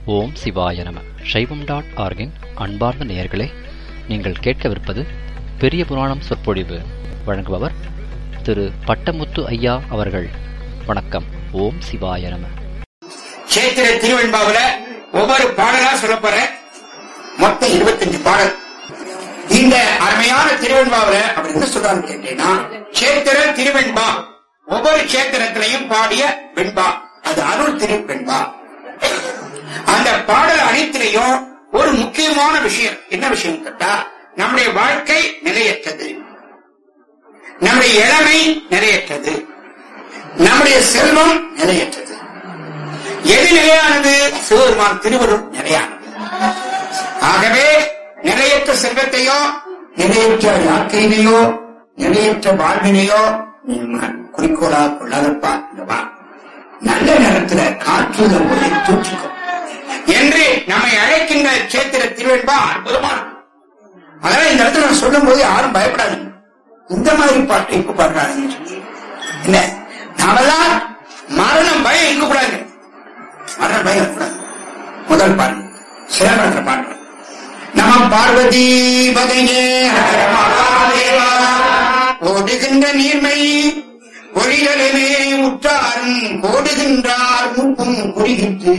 ஓம் சிவாய நம சைவம் டாட் ஆர்கின் அன்பார்ந்த நேயர்களே நீங்கள் கேட்கவிருப்பது பெரிய புராணம் சொற்பொழிவு வழங்குபவர் திரு பட்டமுத்து ஐயா அவர்கள் வணக்கம் ஓம் சிவாய நம சேத்திர திருவெண்பாவுல ஒவ்வொரு பாடலா சொல்லப் போறேன் மொத்தம் இருபத்தஞ்சு பாடல் இந்த அருமையான திருவெண்பாவுல அவர் என்ன சொல்றாருன்னு கேட்டீங்கன்னா சேத்திர திருவெண்பா ஒவ்வொரு சேத்திரத்திலையும் பாடிய வெண்பா அது அருள் திருவெண்பா அந்த பாடல் அனைத்திலையும் ஒரு முக்கியமான விஷயம் என்ன விஷயம் கேட்டா நம்முடைய வாழ்க்கை நிலையற்றது நம்முடைய இளமை நிலையற்றது நம்முடைய செல்வம் நிலையற்றது எது நிலையானது சிவபெருமான் திருவருள் நிலையானது ஆகவே நிலையற்ற செல்வத்தையோ நிலையற்ற வாழ்க்கையினையோ நிலையற்ற வாழ்வினையோ நீ ம- குறிக்கோளா கொள்ளாதப்பா இந்த வா. நல்ல நேரத்துல காற்றுல போய் தூக்கிக்கும் என்று நம்மை அழைக்கின்ற சேத்திர திருவெண்பா அற்புதமான அதனால இந்த இடத்துல நான் சொல்லும் போது யாரும் பயப்படாதீங்க இந்த மாதிரி பாட்டு இப்ப பாடுறாங்க என்ன நாமெல்லாம் மரணம் பயம் இருக்கக்கூடாது மரண பயம் இருக்கக்கூடாது முதல் பாட்டு சிலம்பரத்தில் பாடுறோம் நம பார்வதி பகையே ஹர மகாதேவா ஓடுகின்ற நீர்மை ஒளிகளுமே உற்றாரும் கோடுகின்றார் முப்பும் குடிகிட்டு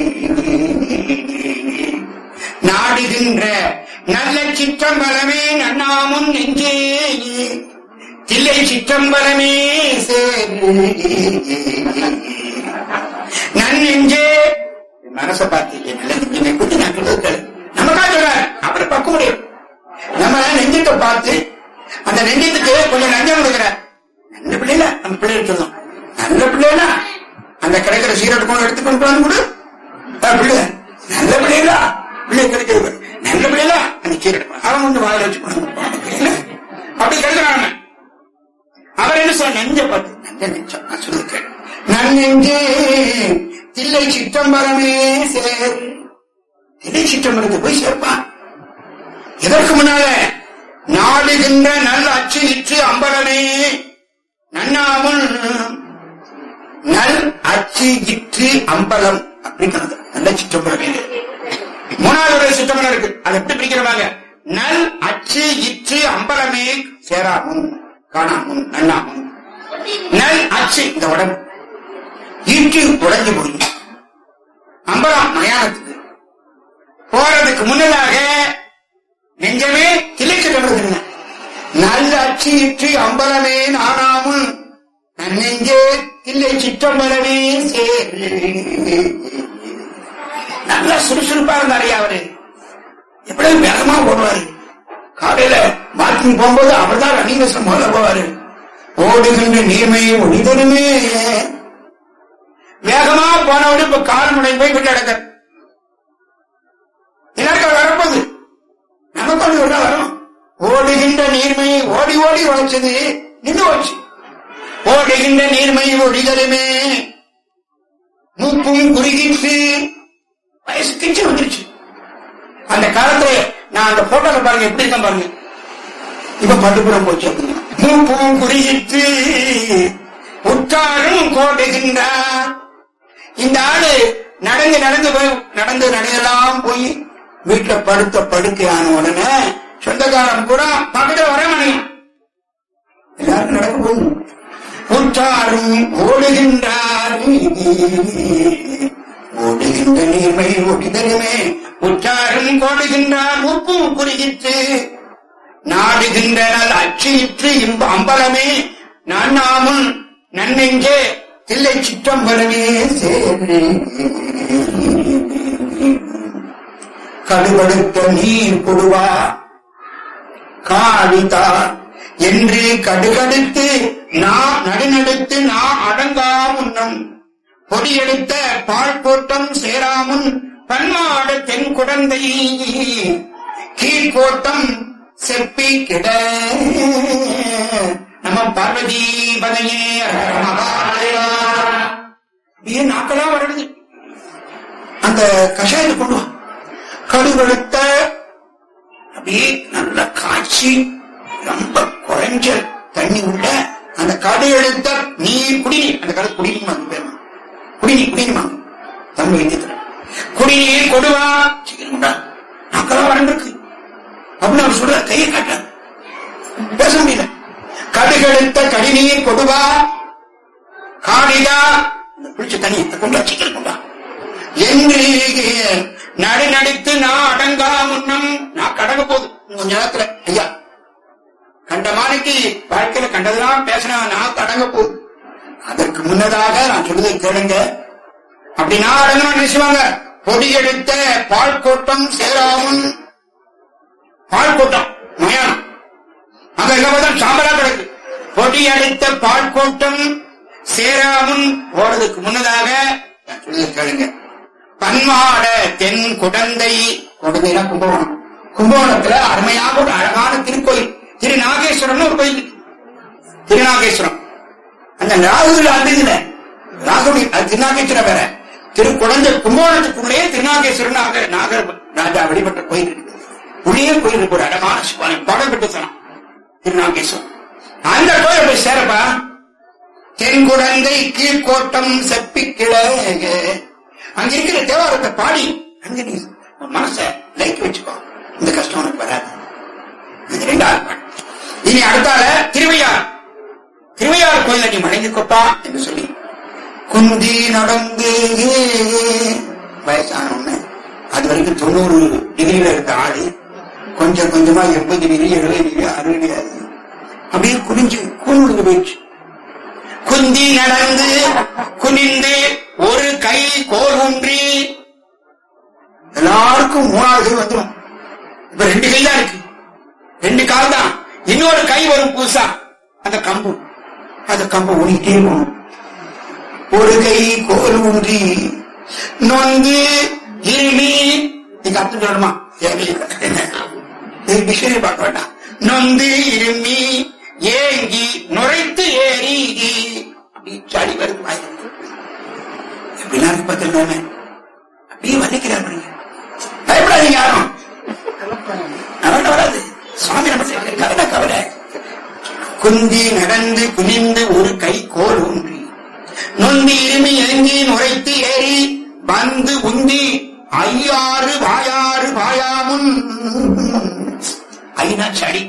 நாடுகின்ற நல்ல சிற்றம்பலமே நன்னாமும் நெஞ்சே தில்லை சிற்றம்பலமே சேரு நன்னெஞ்சே மனசை பார்த்தீங்க நல்ல நெஞ்சமே கூட்டி நான் சொல்லுங்கள் நமக்கா சொல்றாரு அப்புறம் பக்க முடியும் நம்ம நெஞ்சத்தை பார்த்து அந்த நெஞ்சத்துக்கு கொஞ்சம் நஞ்சம் கொடுக்குறார் நல்ல பிள்ளைல நம்ம பிள்ளைகள் சொல்லும் நல்ல பிள்ளைல அந்த கிடைக்கிற சீரட் கொண்டு எடுத்துக்கொண்டு வந்து கொடு அஹ் பிள்ளை நல்ல பிள்ளைகளா பிள்ளை கிடைக்கிறது நல்ல பிள்ளைல அந்த சீரட் அவன் கொஞ்சம் வாயில வச்சு கொண்டு வந்து அப்படி கிடைக்கிறான் அவர் என்ன சொல்ற நெஞ்ச பார்த்து நல்ல நெஞ்சம் நான் சொல்லிருக்கேன் நன்னெஞ்சே தில்லை சிற்றம்பரமே சேர் தில்லை சிற்றம்பரத்தை போய் சேர்ப்பான் இதற்கு முன்னால நாடுகின்ற நல்ல அச்சு நிற்று அம்பலமே நன்னாமல் நல் அச்சு இற்று அம்பலம் அப்படிங்கிறது நல்ல சிற்றம்பலமே மூணாவது ஒரு சிற்றம்பலம் இருக்கு அதை எப்படி பிரிக்கிறவாங்க நல் அச்சு இற்று அம்பலமே சேராமும் காணாமும் நன்னாமும் நல் அச்சு இந்த உடம்பு ஈட்டு உடைஞ்சு முடிஞ்சு அம்பலம் மயானத்துக்கு போறதுக்கு முன்னதாக நெஞ்சமே திளைச்சு கிடக்குதுங்க நல்ல அச்சு இற்று அம்பலமே நானாமும் நன்னெஞ்சே தில்லை சிற்றம்பலமே சேரு நல்லா சுறுசுறுப்பா இருந்தாரு அவரு எப்படி வேகமா ஓடுவாரு காலையில பாத்ரூம் போகும்போது அவர்தான் ரன்னிங் ரசம் முதல்ல போவாரு ஓடுகின்ற நீர்மை ஒளிதருமே வேகமா போனவரு இப்ப கால் முனை போய் விட்டு அடக்க எல்லாருக்கும் வரப்போகுது நமக்கு ஒன்று ஒண்ணா வரும் ஓடுகின்ற நீர்மை ஓடி ஓடி உழைச்சது நின்று போச்சு ஓடுகின்ற நீர்மை ஒளிதலுமே மூப்பும் குறுகிட்டு வயசு கிச்சு வந்துருச்சு அந்த காலத்துல நான் அந்த போட்டோல பாருங்க எப்படி இருக்கேன் பாருங்க இப்ப பட்டுப்புறம் போச்சு அப்படிங்க. மூப்பும் குறுகிட்டு உற்றாரும் கோடுகின்றார் இந்த ஆளு நடந்து நடந்து போய் நடந்து நடந்தெல்லாம் போய் வீட்டுல படுத்த படுக்கையான உடனே சொந்தக்காரன் கூட பக்கத்துல வர மாட்டேங்க எல்லாரும் நடக்க போகுது உற்றாரும் ஓடுகின்றார் ஓடுகின்ற நீர்மை ஒட்டிதலுமே உற்றாரும் கோடுகின்றார் உப்பும் குறிகிட்டு நாடுகின்ற நல் அச்சியிற்று இன்ப அம்பலமே நான் நாமும் நன்னெஞ்சே தில்லை சிற்றம்பலமே சேரு கடுபடுத்த நீர் கொடுவா காளிதா என்று கடுகடுத்து நா நடுநடுத்து நா அடங்கா முன்னம் பொடியெடுத்த பால் கோட்டம் சேராமுன் பன்மாட தென் குடந்தை கீழ்கோட்டம் செப்பி கிட நம்ம பார்வதி பதையே ஹர மகாதேவா. ஏன் நாக்கெல்லாம் வருது அந்த கஷாயத்தை கொண்டு வா கடுவெடுத்த அப்படியே நல்லா காய்ச்சி ரொம்ப குறைஞ்ச தண்ணி உள்ள அந்த கடை எடுத்த நீர் குடிநீர் அந்த கடை குடிநீர் பேர் குடிநீர் குடிநீர் தமிழ் வைத்தியத்தில் குடி கடிநீர் கொடுவா சீக்கிரம் கொண்டா நாக்கெல்லாம் வறண்டிருக்கு அப்படின்னு அவர் சொல்ற கையை காட்ட பேச முடியல கடுகெடுத்த கடிநீர் கொடுவா காடிதா இந்த குளிச்ச தண்ணி கொண்டா சீக்கிரம் கொண்டா என்று நடு நடித்து நான் அடங்கா முன்னம் நான் கடங்க போகுது இன்னும் கொஞ்ச நேரத்துல ஐயா கண்ட மாதிரிக்கு வாழ்க்கையில கண்டதெல்லாம் பேசினா நான் அடங்க போகுது அதற்கு முன்னதாக நான் சொல்லுதை கேளுங்க அப்படி நான் அடங்கணும் நினைச்சுவாங்க பொடி எடுத்த பால் கூட்டம் சேராமுன் பால் கூட்டம் மயானம் அங்க எங்க பார்த்தா சாம்பலா கிடக்கு பொடி அடித்த பால் கூட்டம் சேராமுன் போறதுக்கு முன்னதாக நான் சொல்லுதை கேளுங்க பன்மாட தென் குடந்தை குடந்தைனா கும்பகோணம் கும்பகோணத்துல அருமையாக ஒரு அழகான திருக்கோயில் திரு நாகேஸ்வரம்னு ஒரு கோயில் இருக்கு. திருநாகேஸ்வரம் அந்த ராகுல அந்ததுல ராகுடி அது திருநாகேஸ்வரம் வேற திரு குழந்தை கும்பகோணத்துக்குள்ளே திருநாகேஸ்வரன் நாக நாகர் ராஜா வழிபட்ட கோயில் இருக்கு உள்ளே கோயில் இருக்கு ஒரு அழகான சிவாலயம் பாடப்பட்டு தனம் திருநாகேஸ்வரம் அந்த கோயில் போய் சேரப்பா தென்குழந்தை கீழ்கோட்டம் செப்பி கிழங்க அங்க இருக்கிற தேவாரத்தை பாடி அங்க நீ உன் மனச லைக் வச்சுக்கோ இந்த கஷ்டம் உனக்கு வராது இது ரெண்டாவது பாட்டு இனி அடுத்தால திருவையார் திருவையார் கோயில நீ மடங்கிக்கோப்பா என்று சொல்லி குந்தி நடந்து வயசான ஒண்ணு அது வரைக்கும் தொண்ணூறு டிகிரியில இருக்க ஆளு கொஞ்சம் கொஞ்சமா எண்பது டிகிரி எழுபது டிகிரி அறுபது டிகிரி ஆகுது. அப்படியே குனிஞ்சு கூண்டு போயிடுச்சு குந்தி நடந்து குனிந்து ஒரு கை கோல் ஊன்றி எல்லாருக்கும் மூணாவது கை வந்துடும் இப்ப ரெண்டு கை தான் இருக்கு ரெண்டு கால் தான் இன்னொரு கை வரும் புதுசா அந்த கம்பு அந்த கம்பு ஊனிக்கிட்டே போகணும் ஒரு கை கோல் ஊன்றி நொந்து இருமி நீங்க அர்த்தம் சொல்லணுமா டிக்ஷனரி பார்க்க வேண்டாம் நொந்து இருமி ஏங்கி நுரைத்து ஏறி அப்படி சளி வருது வாயில. எப்படிலாம் இருக்கு பார்த்துருந்தானே அப்படியே வலிக்கிறார் பாருங்க. பயப்படாதீங்க யாரும் அவன் வராது சுவாமி நம்ம கவலை கவலை குந்தி நடந்து குனிந்து ஒரு கை கோல் ஊன்றி நொந்தி இருமி இறங்கி நுரைத்து ஏறி வந்து உந்தி ஐயாறு வாயாறு வாயாமுன் ஐநா சளி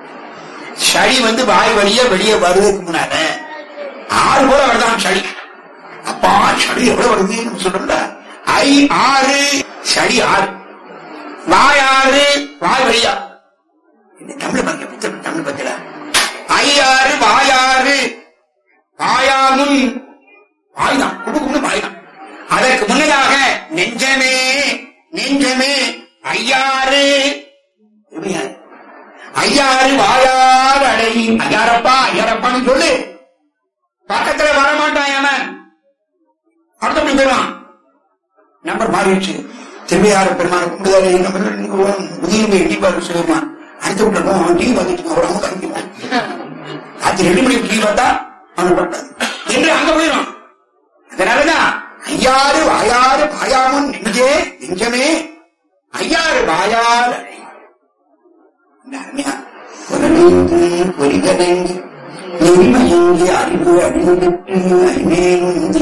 சளி வந்து வாய் வழியா வெளியே வருவதற்கு முன்னால ஆறு போல வருதான் சளி அப்பா சளி எவ்வளவு வருது நம்ம சொல்றோம்ல ஐ ஆறு சளி ஆறு வாயாறு வாய் வழியா இந்த தமிழ் பாருங்க புத்தகம் தமிழ் பத்தில ஐயாறு வாயாறு வாயாமுன் வாய்தான் குடுக்கும்னு வாய்தான் அதற்கு முன்னதாக நெஞ்சமே நெஞ்சமே ஐயாறு எப்படியாரு? ஐயாறு வாயாறு அடை ஐயாரப்பா ஐயாரப்பான்னு சொல்லு பக்கத்துல வரமாட்டான் அவன் அடுத்த அப்படி போயிடுவான் நம்பர் மாறிடுச்சு திரும்பியார பெருமான கும்பிடுதாரு நம்பர் உதயம் போய் எட்டிப்பாரு சொல்லிடுவான் அடுத்த விட்டு போவான் டீ வந்துட்டு அவன் கண்டிப்பான் அது ரெண்டு மணிக்கு டீ பார்த்தா அவன் பட்டாது என்று அங்க போயிடும் அதனாலதான் ஐயாறு வாயாறு பாயாமுன் நெஞ்சே நெஞ்சமே ஐயாறு வாயாறு அழை. இந்த அருமையா புலனைந்து பொறிகனைந்து நெறிமயங்கி அறிவு அழிந்துட்டு அறிவேனுந்தி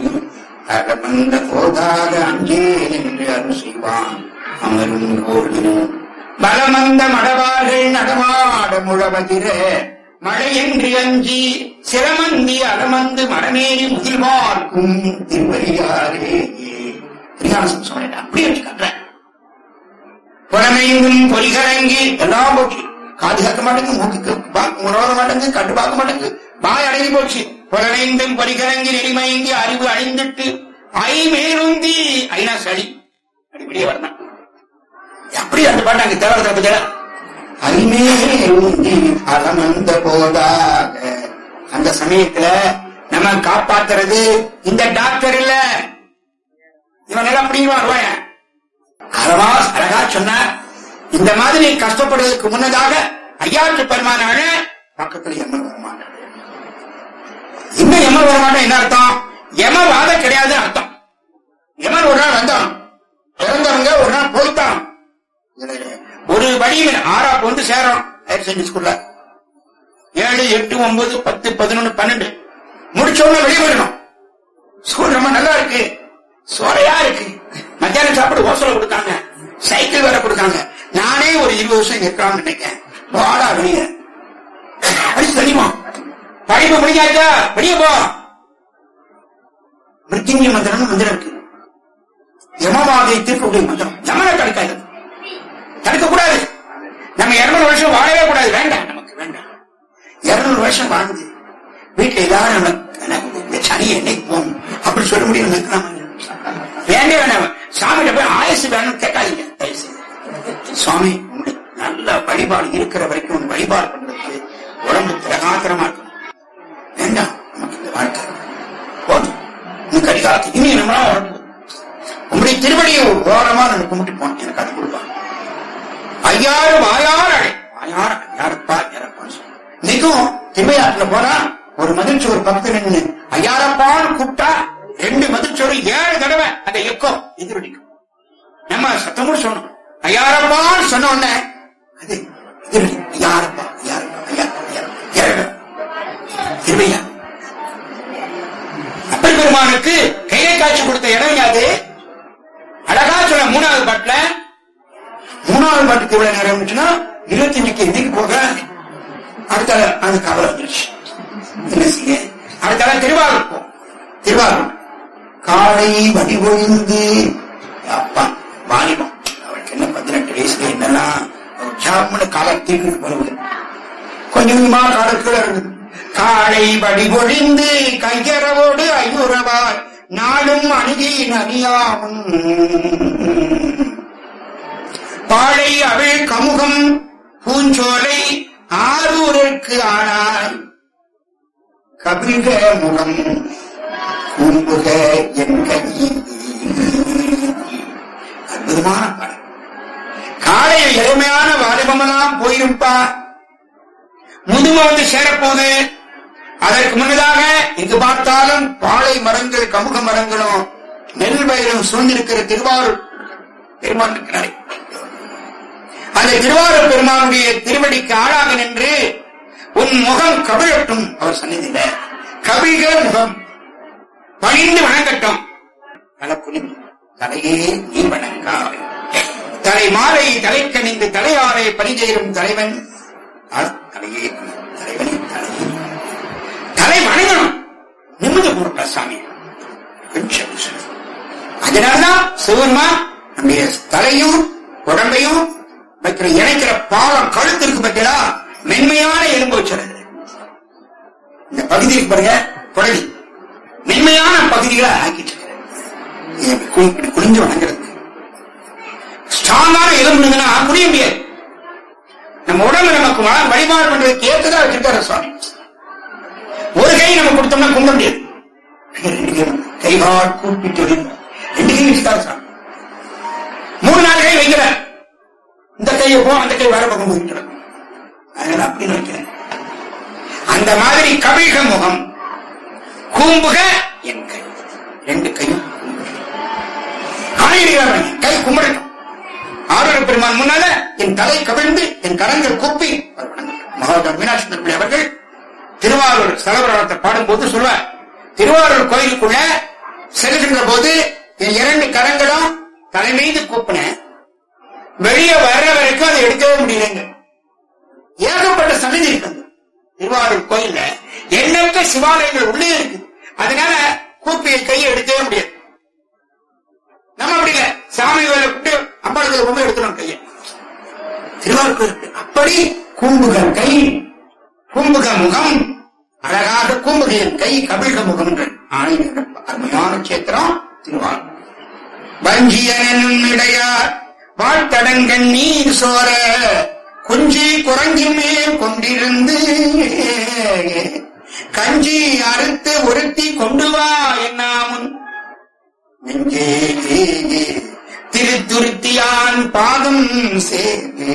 அகமந்த போதாக அஞ்சே என்று அருள் செய்வான் அமரும் கோடினும் பலமந்த மடவார்கள் நடமாட முழவதிர மழையன்றி அஞ்சி சிரமந்தி அகமந்து மரமேறி முகில் பார்க்கும் திருவரியாரே திருஞானம் சொன்னேன் அப்படியே வச்சுக்கிறேன் புறமையும் பொலிகரங்கி எல்லாம் போச்சு காது கேட்க மாட்டேங்குது மூக்கு பார்க்க உணர மாட்டேங்குது கண்டு பார்க்க மாட்டேங்குது வாய் அடங்கி போச்சு புறமைந்தும் பொலிகரங்கி நெறிமயங்கி அறிவு அழிந்துட்டு ஐ மேலுந்தி ஐநா சளி அடிப்படியே வரணும் எப்படி அந்த பாட்டு அங்க தேவரத்தை பத்தியா ஐமேலுந்தி அலமந்த போதாக அந்த சமயத்துல நம்ம காப்பாத்துறது இந்த டாக்டர் இல்ல இவன் எல்லாம் அப்படிங்களா வருவாயன் அழகா அழகா சொன்னார் இந்த மாதிரி கஷ்டப்படுவதற்கு முன்னதாக ஐயாற்று பெருமானான பக்கத்துல எம்மன் வரமாட்டான் இன்னும் எம்மன் வரமாட்டான் என்ன அர்த்தம் யமவாத கிடையாதுன்னு அர்த்தம் யமன் ஒரு நாள் வந்தான் பிறந்தவங்க ஒரு நாள் போய்த்தான் ஒரு வழியில் ஆறாப்பு வந்து சேரும் ஹையர் செகண்டரி ஸ்கூல்ல ஏழு எட்டு ஒன்பது பத்து பதினொன்னு பன்னெண்டு முடிச்ச உடனே வெளியே வரணும் ஸ்கூல் ரொம்ப நல்லா இருக்கு சோலையா இருக்கு மத்தியானம் சாப்பிட ஓசலை கொடுத்தாங்க சைக்கிள் வேற கொடுத்தாங்க நானே ஒரு இருபது வருஷம் இங்க இருக்கலாம்னு நினைக்கிறேன் வாடா வெளிய அடிச்சு தள்ளிமா படிப்பு முடிஞ்சாச்சா வெளிய போ மிருத்யுஞ்சய மந்திரம் மந்திரம் இருக்கு யமவாதை தீர்க்கக்கூடிய மந்திரம் யமனை தடுக்காது தடுக்க கூடாது நம்ம இருநூறு வருஷம் வாழவே கூடாது வேண்டாம் நமக்கு வேண்டாம் இருநூறு வருஷம் வாழ்ந்து வீட்டுல ஏதாவது நமக்கு எனக்கு இந்த சனி என்னைக்கு போகணும் அப்படி சொல்ல முடியும் நினைக்கலாம் வேண்டே வேண்டாம் சாமிகிட்ட போய் ஆயுசு வேணும்னு கேட்காதீங்க தயவு செய்து. சுவாமி உங்களுக்கு நல்ல வழிபாடு இருக்கிற வரைக்கும் உன் வழிபாடு பண்றதுக்கு உடம்பு திரகாத்திரமா இருக்கும் வேண்டாம் நமக்கு இந்த வாழ்க்கை போதும் இன்னும் கடிகாலத்து இனி நம்மளால உடம்பு உங்களுடைய திருவடியை ஒரு ஓரமா நான் கும்பிட்டு போனேன் எனக்கு அது கொடுப்பாங்க ஐயாயிரம் ஆயார் அடை ஆயார் ஐயாரப்பா ஐயாரப்பா இன்னைக்கும் திண்மையாற்றுல போனா ஒரு மதில்ச்சோறு பக்கத்துல நின்று ஐயாரப்பான்னு கூப்பிட்டா ரெண்டு மதில்ச்சோறு ஏழு தடவை அந்த எக்கம் எதிரொலிக்கும் நம்ம சத்தம் கூட சொல்லணும் ஐயாரப்பான்னு சொன்ன உடனே அது எதிரொலி ஐயாரப்பா ஐயாரப்பா ஐயாரப்பா ஐயாரப்பா ஏழு திருவையா அப்பர் பெருமானுக்கு கையை காட்சி கொடுத்த இடம் யாது அழகா சொல்ல மூணாவது பாட்டுல மூணாவது பாட்டுக்கு எவ்வளவு நேரம் இருந்துச்சுன்னா இருபத்தி அஞ்சுக்கு இன்னைக்கு போக அடுத்த அந்த கவலை வந்துருச்சு என்ன செய்ய அடுத்த திருவாரூர் போ திருவாரூர் காலை வடிவொழிந்து அப்பா வாலிபம் அவளுக்கு என்ன பதினெட்டு வயசுல என்னெல்லாம் ஜாமுன்னு காலத்திற்கு வருவது கொஞ்சம் கொஞ்சமா காலத்துல இருக்குது காலை வடிவொழிந்து கையறவோடு ஐயுறவார் நாளும் அணுகி நதியாமும் பாழை அவள் கமுகம் பூஞ்சோலை ஆரூருக்கு ஆனாய் கபிக முகம் கும்புக என் கை அற்புதமான பாடல் காலையில் எளிமையான வாலிபமெல்லாம் போயிருப்பா முதுமை வந்து சேரப்போகுது அதற்கு முன்னதாக எங்கு பார்த்தாலும் பாலை மரங்கள் கமுக மரங்களும் நெல் வயலும் சூழ்ந்திருக்கிற திருவாரூர் பெருமான் இருக்கிறார் அந்த திருவாரூர் பெருமானுடைய திருவடிக்கு ஆளாக நின்று உன் முகம் கவிழட்டும் அவர் சன்னிதியில கவிக முகம் பணிந்து வணங்கட்டும் தலை குனிந்து தலையே நீ வணங்காய் தலை மாலை தலைக்கணிந்து தலையாரை பணிஜெய்யும் தலைவன் ஆ, தலையே தலைவனே தலையே தலை வணங்கணும் நிம்மதி கொடுப்பா சாமி கொஞ்சம் விசாரம். அதனாலதான் சிவன்மா நம்முடைய தலையும் உடம்பையும் வைக்கிற இணைக்கிற பாலம் கழுத்து இருக்கு பார்த்தீங்களா மென்மையான எலும்பு வச்சிருது இந்த பகுதி இருக்கு பாருங்க குடலி மென்மையான பகுதிகளை ஆக்கிட்டு இருக்கிறேன். இது இப்படி கு- இப்படி குனிஞ்சு வணங்குறது ஸ்ட்ராங்கான எலும்பு இருந்ததுன்னா முடிய முடியாது நம்ம உடம்பு நமக்கு வ- வழிபாடு பண்றதுக்கு ஏற்றதா வச்சிருக்காரு சுவாமி ஒரு கை நம்ம கொடுத்தோம்னா கும்ப முடியாது ரெண்டு கை கைகால் கூப்பி தொழில் ரெண்டு கை வச்சுட்டாரு சாமி மூணு நாலு கை வைக்கிறார் இந்த கையை போ அந்த கை வேற பக்கம் போயிட்டு அதனால அப்படி வைக்கிறேன் அந்த மாதிரி கபிக முகம் கூம்புக என் கை ரெண்டு கையும் ஆணையிடுகிறார் கை கும்பிடட்டும் ஆரோக்கிய பெருமான் முன்னால என் தலை கவிழ்ந்து என் கரங்கள் கூப்பி அவர் வணங்கட்டும். மகாத்மா மீனாட்சி திருப்பதி அவர்கள் திருவாரூர் சலவரத்தை பாடும்போது சொல்வார் திருவாரூர் கோயிலுக்குள்ள செல்கின்ற போது என் இரண்டு கரங்களும் தலை மீது கூப்பினேன் வெளியே வர்ற வரைக்கும் அதை எடுக்கவே முடியலங்க ஏகப்பட்ட சன்னதி இருக்குது திருவாரூர் கோயில்ல எண்ணற்ற சிவாலயங்கள் உள்ளே இருக்கு அதனால கூப்பிய கையை எடுக்கவே முடியாது நம்ம அப்படி இல்ல சாமி வேலை விட்டு அம்பாளுக்கு ரொம்ப எடுத்துறோம் கையை திருவாரூர் கோயில் அப்படி கூம்புக கை கூம்புக முகம் அழகாக கூம்புகையின் கை கபில்க முகங்கள் ஆணைய அருமையான சேத்திரம் திருவாரூர் வஞ்சியனும் இடையார் வாழ்த்தடங்கன் நீர் சோர குஞ்சி குரங்கி மேல் கொண்டிருந்து கஞ்சி அறுத்து ஒருத்தி கொண்டு வா என்னாமுன் நெஞ்சே திருத்துருத்தியான் பாதம் சேர்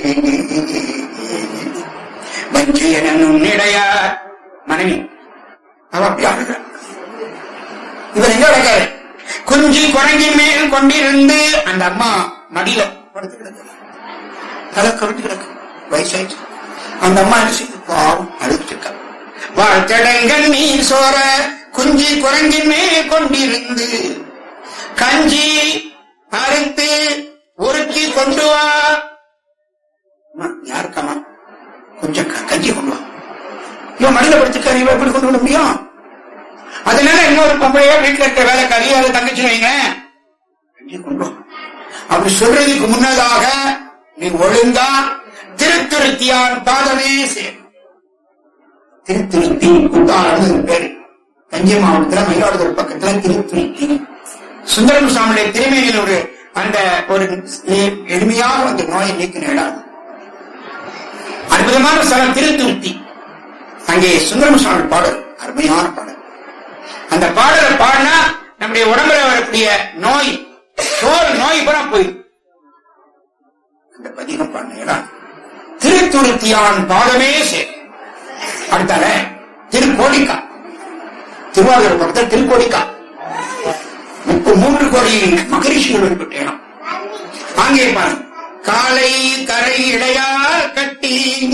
வஞ்சியனும் இடையார் மனைவி அவ அப்படி ஆடுகிறார் இவர் எங்க நடக்காரு குஞ்சு குரங்கி மேல் கொண்டிருந்து அந்த அம்மா மடியில படுத்து கிடக்கு தலை கவிட்டு கிடக்கு வயசாயிடுச்சு அந்த அம்மா என்ன செய்யுது பாவம் அழுதுட்டு இருக்கா வாழ்த்தடங்கள் நீ சோர குஞ்சி குரங்கி மேல் கொண்டிருந்து கஞ்சி அறுத்து உருக்கி கொண்டு வா அம்மா, யாருக்கம்மா கொஞ்சம் க- கஞ்சி கொண்டு வா இவன் மனித படுத்துக்காரி இவன் எப்படி கொண்டு வர முடியும் அதனால இன்னொரு பொம்பளையோ வீட்டுல இருக்க வேலைக்காரி அது தங்கச்சி வைங்க கஞ்சி கொண்டு வா அப்படி சொல்றதுக்கு முன்னதாக நீ ஒழுங்கா திருத்துருத்தியான் பாதமே சேர் திருத்துருத்தி குத்தாளன்னு பேரு தஞ்சை மாவட்டத்துல மயிலாடுதுறை பக்கத்துல திருத்துருத்தி சுந்தரம் சாமியுடைய திருமையில் ஒரு அந்த ஒரு எளிமையாக அந்த நோயை நீக்கின இடம் அற்புதமான ஸ்தலம் திருத்துருத்தி அங்கே சுந்தரம் சுவாமி பாடல் அருமையான பாடல் அந்த பாடலை பாடினா நம்முடைய உடம்புல வரக்கூடிய நோய் தோல் நோய் பூரா போயிடும் அந்த பதிகம் பாடினா திருத்துருத்தியான் பாதமே சேர் அடுத்தால திருக்கோடிக்கா திருவாரூர் பக்கத்தில் திருக்கோடிக்கா முப்பது மூன்று கோடி மகரிஷிகள் வழிபட்ட இடம் அங்கே பாருங்க காலை கரை இடையார் கட்டி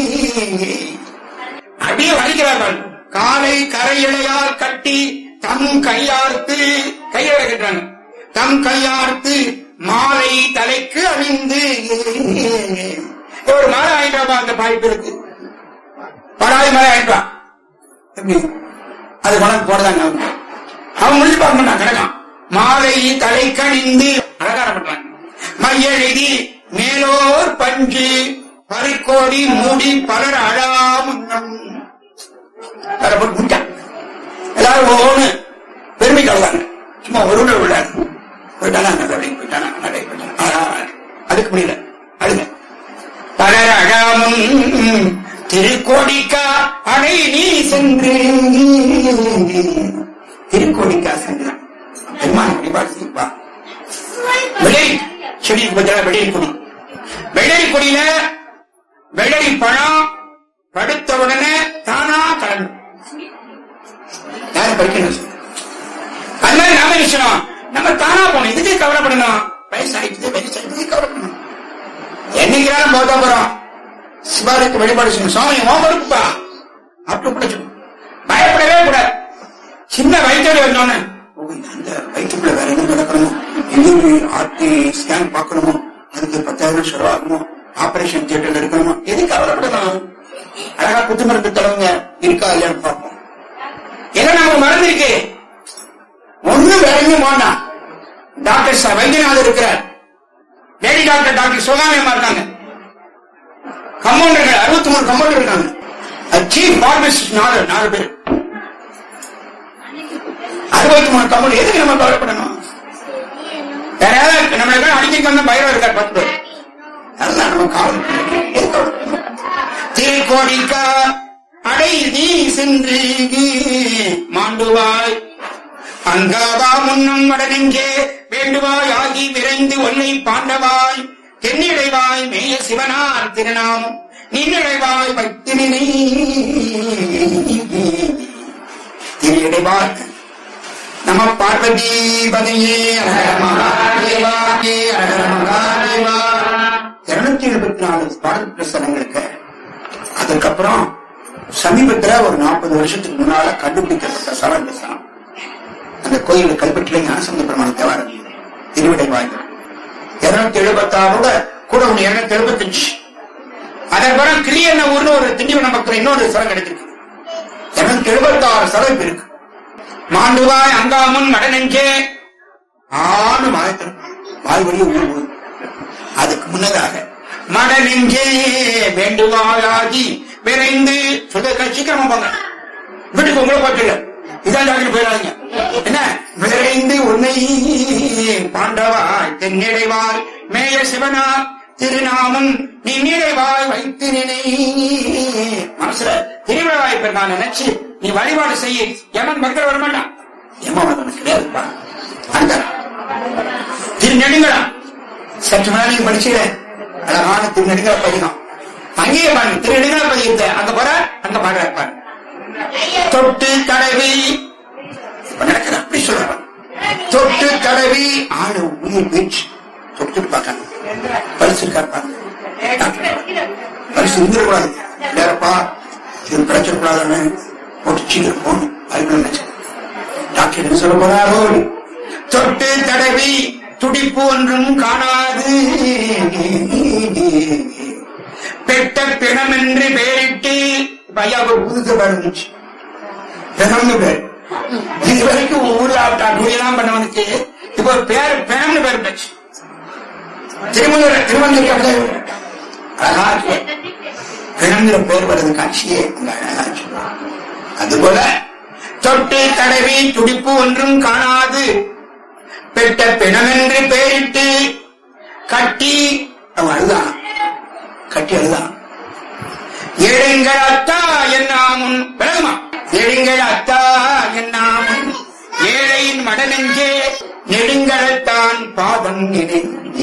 அப்படியே வலிக்கிறார்கள் காலை கரை இடையார் கட்டி தம் கையார்த்து கையை கட்டுறாங்க தம் கையார்த்து மாலை தலைக்கு அணிந்து ஒரு மாலை ஆயிட்டாப்பா அந்த பாய்ப்பு இருக்கு படாத மாலை ஆயிட்டா எப்படி அது பணம் போடதாங்க அவங்க அவன் முடிச்சு பார்க்க மாட்டான் கிடக்கான் மாலை தலை கணிந்து அலங்காரம் பண்றாங்க மையெழுதி மேலோர் பஞ்சு பறிக்கோடி மூடி பலர் அழா முன்னம் அதை போட்டு முடிச்சான் எல்லாரும் ஒவ்வொன்று பெருமை கலந்தாங்க சும்மா ஒரு உடல் விடாது போயிட்டானா நடை போயிட்டானா நடை போயிட்டானா ஆ, அதுக்கு முடியல அழுங்க பலர் அழாமுன் திருக்கோடிக்கா அடை நீ சென்று திருக்கோடிக்கா சென்றான் பெருமான வழிபாடு செய்வா வெள்ளரி செடிக்கு பதிலாக வெள்ளரி கொடி வெள்ளரி கொடியில வெள்ளரி பழம் படுத்த உடனே தானா கலந்து யாரும் படிக்கணும் அது மாதிரி நாம என்ன செய்யணும்? நம்ம தானா போகணும் இதுக்கு கவலைப்படணும் வயசாயிட்டு வயசாயிட்டு கவலைப்படணும் என்னைக்கிறாலும் போதா போறோம் சிவாருக்கு வழிபாடு செய்யணும் சுவாமி ஓம் இருக்குப்பா அப்படி கூட சொல்லணும் பயப்படவே கூடாது சின்ன வயிற்று வந்தோன்னு ஓ, அந்த வயிற்றுக்குள்ள வேற என்ன நடக்கணுமோ எங்கேயும் ஆர்டி ஸ்கேன் பார்க்கணுமோ அதுக்கு பத்தாயிரம் செலவாகணுமோ ஆபரேஷன் தியேட்டர்ல இருக்கணுமோ எதுக்கு கவலைப்படணும் அழகா குத்து மருந்து தலைவங்க இருக்கா இல்லையான்னு பார்ப்போம் எல்லாம் நமக்கு மருந்து இருக்கு ஒண்ணும் வேற எங்கேயும் வேண்டாம் டாக்டர் ச- வைத்தியநாதர் இருக்கிறார் லேடி டாக்டர் டாக்டர் சுகாமியமா இருக்காங்க கம்பவுண்டர்கள் அறுபத்தி மூணு கம்பவுண்டர் இருக்காங்க சீஃப் பார்மசிஸ்ட் நாலு நாலு பேர் அறுபத்தி மூணு கம்பவுண்டர் எதுக்கு நம்ம கவலைப்படணும் வேற யாராவது நம்மளுக்கு அடிக்க வந்த பயிரம் இருக்கார் பத்து பேர் அதெல்லாம் நம்ம காவல் திருக்கோடிக்கா அடை நீ சென்று மாண்டுவாய் அங்காவா முன்னம் வடனெஞ்சே வேண்டுவாய் ஆகி விரைந்து ஒன்னை பாண்டவாய் தென்னிடைவாய் மேய சிவனார் திருநாமம் நின்னிடைவாய் வைத்தினை திரியிடைவாய் நம பார்வதி பதையே அரஹர மகாதேவா கே அரஹர மகாதேவா இருநூத்தி எழுபத்தி நாலு பாடல் பிரசனங்களுக்கு அதுக்கப்புறம் சமீபத்துல ஒரு நாற்பது வருஷத்துக்கு முன்னால கண்டுபிடிக்கப்பட்ட சவன் பிரசனம் அந்த கோயில் கல்வெட்டில ஞானசந்த பெருமான தேவாரம் திருவிடை வாய்ப்பு இருநூத்தி எழுபத்தாறோட கூட ஒண்ணு இருநூத்தி எழுபத்தஞ்சு அதன் பிறகு கிளியன்ன ஊர்னு ஒரு திண்டிவனம் பக்கத்துல இன்னொரு சரம் கிடைச்சிருக்கு இருநூத்தி எழுபத்தாறு சரம் இருக்கு மாண்டுவாய் அங்காமுன் மடநெஞ்சே ஆணு வாய்த்திரும் வாய் வழிய ஊர் ஊர் அதுக்கு முன்னதாக மடநெஞ்சே வேண்டுவாயாகி விரைந்து சொல்ல சீக்கிரமா போங்க வீட்டுக்கு உங்களை பார்த்துல இதான் ஜாக்கிரதை போயிடாதீங்க என்ன விரைந்து உன்னை பாண்டவாய் தென்னிடைவாய் மேய சிவனார் திருநாமம் நீ நீடைவாய் வைத்து நினை மனசுல திருவிழாவாய் பெருமான் நினைச்சு நீ வழிபாடு செய்ய எமன் மக்கள் வரமாட்டான் எமன் கிடையாதுப்பா அந்த திருநெடுங்களா சற்று முன்னாடி நீங்க படிச்சீங்க அழகான திருநெடுங்கள பதிகம் அங்கேயே பாருங்க திருநெடுங்கள பதிகத்தை அங்க போற அங்க பாடுற பாருங்க தொட்டு தடவி இப்ப நடக்கிற அப்படி சொல்றாங்க தொட்டு தடவி ஆளு உயிர் வீச்சு தொட்டு பார்க்கணும் பரிசு இருக்காரு பாருங்க பரிசு இருந்துடக்கூடாது வேறப்பா இது கிடைச்சிடக்கூடாதுன்னு போட்டு சீக்கிரம் போகணும் அதுக்கு நினைச்சேன் டாக்டர் என்ன சொல்ல போறாரோ தொட்டு தடவி துடிப்பு ஒன்றும் காணாது பெட்ட பிணம் என்று பெயரிட்டு இப்ப ஐயா ஒரு புதுக்க இருந்துச்சு பிணம்னு பேர் இது வரைக்கும் ஊர்ல டூயெல்லாம் பண்ணவனுக்கு இப்போ பேர் பிணம்னு பேர் போச்சு திருமண திருமணம் அழகா இருக்கு. பிணங்கிற பேர் வருது காட்சியே அங்க அழகா சொல்லுவாங்க அதுபோல தொட்டு தடவி துடிப்பு ஒன்றும் காணாது பெட்ட பிணமென்று பெயரிட்டு கட்டி அவன் அழுதான் கட்டி அழுதான் ஏழைங்கள் அத்தா என்னாமுன் விலகுமா ஏழைங்கள் அத்தா என்னாமுன் ஏழையின் மடநெஞ்சே நெடுங்கலத்தான் பாதம் நினை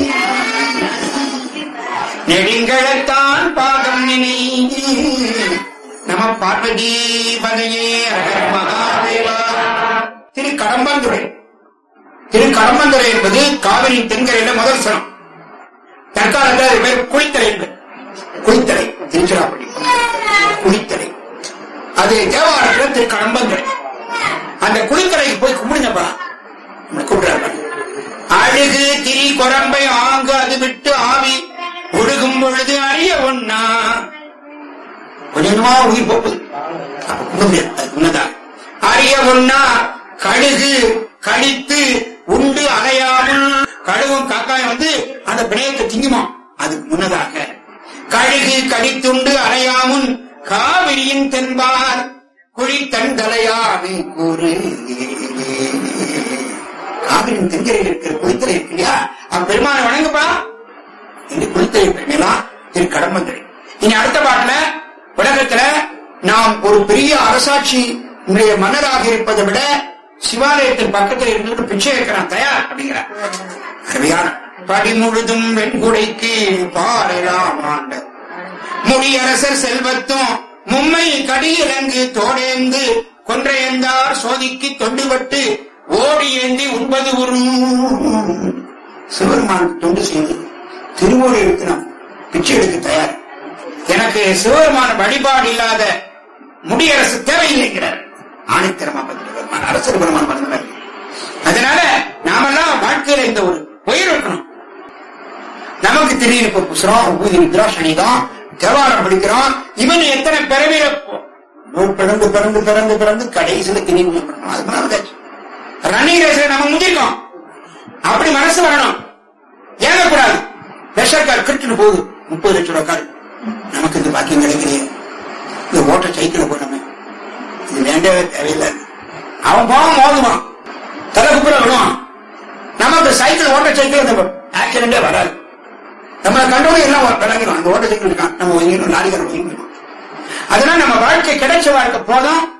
நெடுங்கலத்தான் பாதம் நினை நம பார்வதி பதையே அழகர் மகாதேவா திரு கடம்பந்துரை திரு கடம்பந்துரை என்பது காவிரி தென்கரையில முதல் சனம் தற்காலத்தில் அது பேர் குளித்தலை என்பது குளித்தலை திருச்சிராப்பள்ளி குளித்தலை அது தேவாரத்தில் திரு கடம்பந்துரை அந்த குளித்தலைக்கு போய் கும்பிடுங்கப்பா நம்மளை கூப்பிடுறாரு அழுகு திரி கொரம்பை ஆங்கு அது விட்டு ஆவி ஒழுகும் பொழுது அறிய ஒண்ணா கொஞ்சமா உயிர் போகுது அப்ப கும்பிட முடியாது அது உண்மைதான் அறிய ஒண்ணா கழுகு கழித்து உண்டு அலையாமல் கழுகும் காக்காயம் வந்து அந்த பிணையத்தை திங்குமா அதுக்கு முன்னதாக கழுகு கடித்துண்டு அலையாமுன் காவிரியின் தென்பார் குழித்தன் தலையாமை கூறு காவிரியின் தென்கரையில் இருக்கிற குளித்தலை இருக்கு இல்லையா அவன் பெருமானை வணங்குப்பா இந்த குளித்தலை பெருமைலாம் திரு கடம்பந்தரை இனி அடுத்த பாட்டுல உலகத்துல நாம் ஒரு பெரிய அரசாட்சி இன்றைய மன்னராக இருப்பதை விட சிவாலயத்தின் பக்கத்தில் இருந்துட்டு பிச்சை வைக்கிறான் தயார் அப்படிங்கிறார் அருமையான படி முழுதும் வெண்குடைக்கு பாரலாம் ஆண்ட முடியரசர் செல்வத்தும் மும்மை கடியிலங்கு தோடேந்து கொன்றையந்தார் சோதிக்கு தொண்டுபட்டு ஓடி ஏந்தி உண்பது ஒரு சிவருமான் தொண்டு செய்து திருவோடு எடுக்கணும் பிச்சை எடுக்க தயார் எனக்கு சிவபெருமான வழிபாடு இல்லாத முடியரசு தேவையில்லைங்கிறார் ஆணித்தரமா பதில் அரசர் பெருமான் பதில் அதனால நாமெல்லாம் வாழ்க்கையில இந்த ஒரு உயிர் இருக்கணும் நமக்கு தெரியும் இப்ப புசுரம் ஊதி நிற்கிறோம் சனிதான் தேவாரம் படிக்கிறோம் இவன் எத்தனை பிறவில பிறந்து பிறந்து பிறந்து பிறந்து கடைசியில திணி அது மாதிரி ரன்னிங் ரேஸ்ல நம்ம முடிஞ்சிருக்கோம் அப்படி மனசு வரணும் ஏங்கக்கூடாது பிரஷர் கார் கிரிட்டு போகுது முப்பது லட்சம் ரூபாய் கார் நமக்கு இந்த பாக்கியம் கிடைக்கலையே இந்த ஓட்ட சைக்கிள் போனோமே இது வேண்டவே தேவையில்லை அவன் போவான் மோதுவான் தலை குப்புற விடுவான் நமக்கு சைக்கிள் ஓட்ட சைக்கிள் இந்த ஆக்சிடென்டே வராது நம்மளை கண்டோடு எல்லாம் விளங்கிடும் அந்த ஓட்ட சைக்கிள் இருக்கான் நம்ம வாங்கிடும் லாரிக்கார வாங்கிடும் அதனால நம்ம வாழ்க்கை கிடைச்ச வாழ்க்கை போதும்